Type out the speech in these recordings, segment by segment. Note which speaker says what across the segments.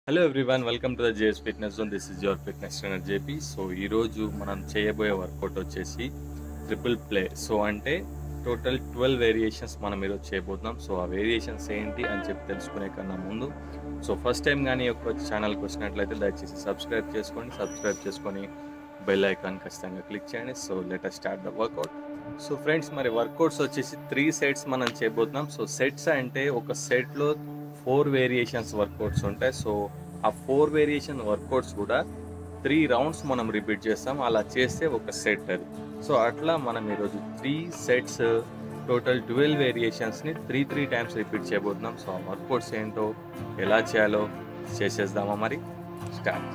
Speaker 1: hello everyone welcome to the JS fitness zone this is your fitness trainer JP so ఈరోజు మనం చేయబోయే workout వచ్చేసి triple play so అంటే total twelve variations మనం ఈరోజు చేయబోతున్నాం సో ఆ వేరియేషన్స్ ఏంటి అని చెప్పి తెలుసుకునే కన్నా ముందు సో ఫస్ట్ టైం కానీ ఒక ఛానల్కి వచ్చినట్లయితే దయచేసి సబ్స్క్రైబ్ చేసుకోండి సబ్స్క్రైబ్ చేసుకొని బెల్ ఐకాన్ ఖచ్చితంగా క్లిక్ చేయండి so letter start the workout so friends మరి వర్కౌట్స్ వచ్చేసి త్రీ సెట్స్ మనం చేయబోతున్నాం సో సెట్స్ అంటే ఒక సెట్లో ఫోర్ వేరియేషన్స్ వర్కౌట్స్ ఉంటాయి సో ఆ ఫోర్ వేరియేషన్ వర్కౌట్స్ కూడా త్రీ రౌండ్స్ మనం రిపీట్ చేస్తాం అలా చేస్తే ఒక సెట్ అది సో అట్లా మనం ఈరోజు త్రీ సెట్స్ టోటల్ ట్వెల్వ్ వేరియేషన్స్ని త్రీ త్రీ టైమ్స్ రిపీట్ చేయబోతున్నాం సో ఆ వర్కౌట్స్ ఏంటో ఎలా చేయాలో చేసేద్దామా మరి స్టార్ట్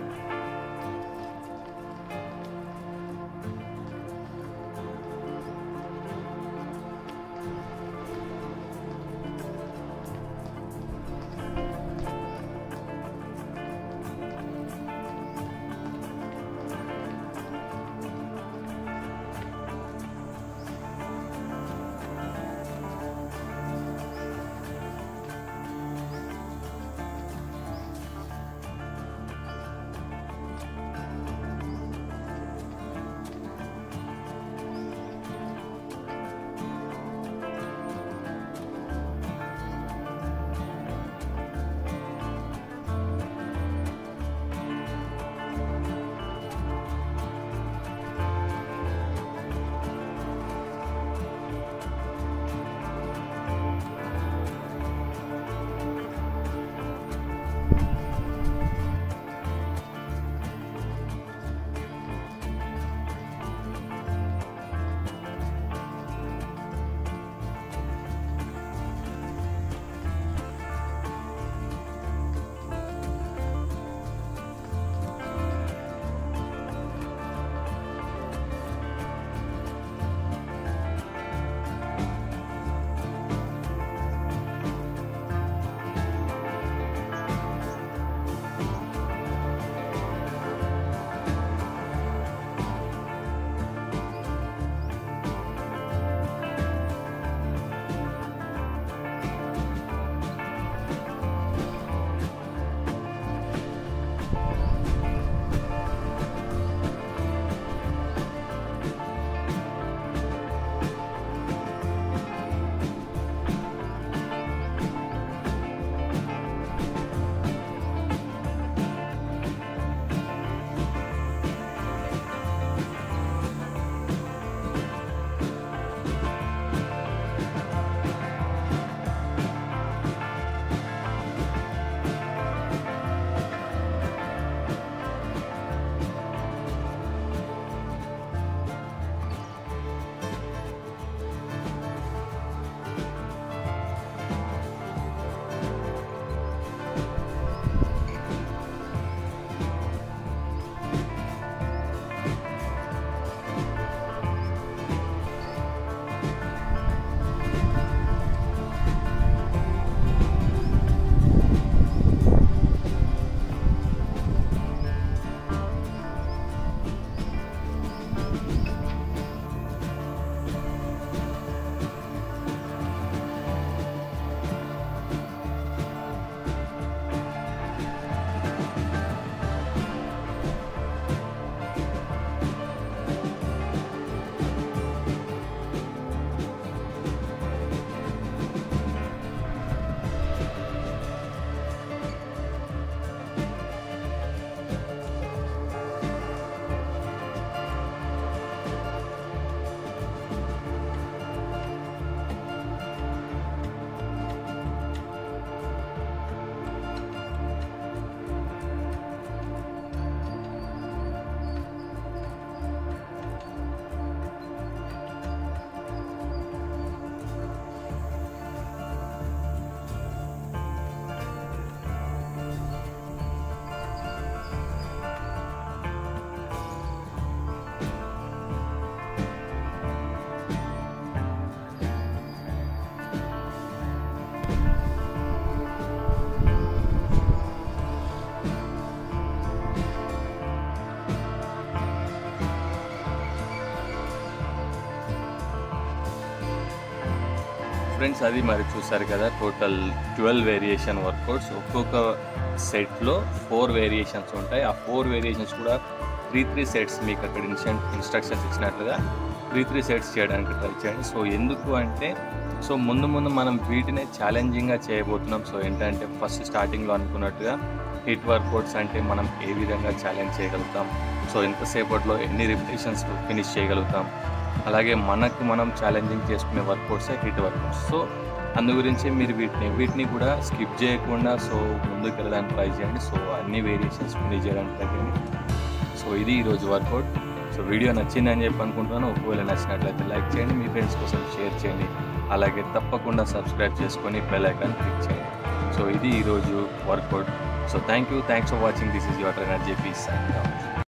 Speaker 1: ఫ్రెండ్స్ అది మరి చూసారు కదా టోటల్ ట్వెల్వ్ వేరియేషన్ వర్కౌట్స్ ఒక్కొక్క సెట్లో ఫోర్ వేరియేషన్స్ ఉంటాయి ఆ ఫోర్ వేరియేషన్స్ కూడా త్రీ త్రీ సెట్స్ మీకు అక్కడ ఇన్స్టెంట్ ఇన్స్ట్రక్షన్స్ ఇచ్చినట్లుగా త్రీ త్రీ సెట్స్ చేయడానికి ట్రై చేయండి సో ఎందుకు అంటే సో ముందు ముందు మనం వీటినే ఛాలెంజింగ్గా చేయబోతున్నాం సో ఏంటంటే ఫస్ట్ స్టార్టింగ్లో అనుకున్నట్టుగా హిట్ వర్కౌట్స్ అంటే మనం ఏ విధంగా ఛాలెంజ్ చేయగలుగుతాం సో ఎంతసేపట్లో ఎన్ని రిపిటేషన్స్ ఫినిష్ చేయగలుగుతాం అలాగే మనకు మనం ఛాలెంజింగ్ చేసుకునే వర్కౌట్స్ హిట్ వర్కౌట్స్ సో అందు గురించి మీరు వీటిని వీటిని కూడా స్కిప్ చేయకుండా సో ముందుకు వెళ్ళడానికి ట్రై చేయండి సో అన్ని వేరియేషన్స్ ఫినిష్ చేయడానికి ట్రై చేయండి సో ఇది ఈరోజు వర్కౌట్ సో వీడియో నచ్చిందని చెప్పి అనుకుంటున్నాను ఒకవేళ నచ్చినట్లయితే లైక్ చేయండి మీ ఫ్రెండ్స్ కోసం షేర్ చేయండి అలాగే తప్పకుండా సబ్స్క్రైబ్ చేసుకొని బెల్ ఐకాన్ క్లిక్ చేయండి సో ఇది ఈరోజు workout so thank you thanks for watching this is your trainer JP sign